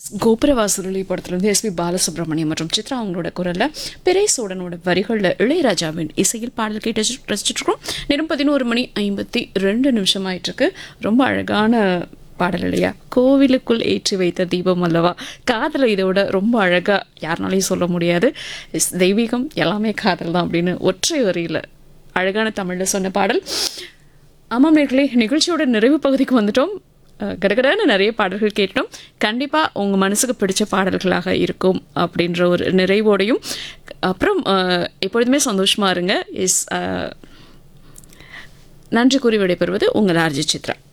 கோபுரவாசலி படத்துலேருந்து எஸ்பி பாலசுப்ரமணியம் மற்றும் சித்ரா அவங்களோட குரலில் பெரேசோடனோட வரிகளில் இளையராஜாவின் இசையில் பாடல் கேட்டு ரசிச்சுட்டு இருக்கோம் நேரம் பதினோரு மணி ஐம்பத்தி ரெண்டு நிமிஷம் ஆயிட்டு இருக்கு ரொம்ப அழகான பாடல் இல்லையா கோவிலுக்குள் ஏற்றி வைத்த தீபம் அல்லவா காதல் இதோட ரொம்ப அழகாக யாருனாலையும் சொல்ல முடியாது இஸ் தெய்வீகம் எல்லாமே காதல் தான் அப்படின்னு ஒற்றை வரியில் அழகான தமிழில் சொன்ன பாடல் ஆமாம் நேர்களே நிகழ்ச்சியோட நிறைவு பகுதிக்கு வந்துட்டோம் அஹ், கடகடன்னு நிறைய பாடல்கள் கேட்டோம் கண்டிப்பாக உங்கள் மனசுக்கு பிடிச்ச பாடல்களாக இருக்கும் அப்படின்ற ஒரு நிறைவோடையும் அப்புறம் அஹ், எப்பொழுதுமே சந்தோஷமாக இருங்க இஸ் நன்றி கூறி விடைபெறுவது உங்கள் ஆர்ஜி சித்ரா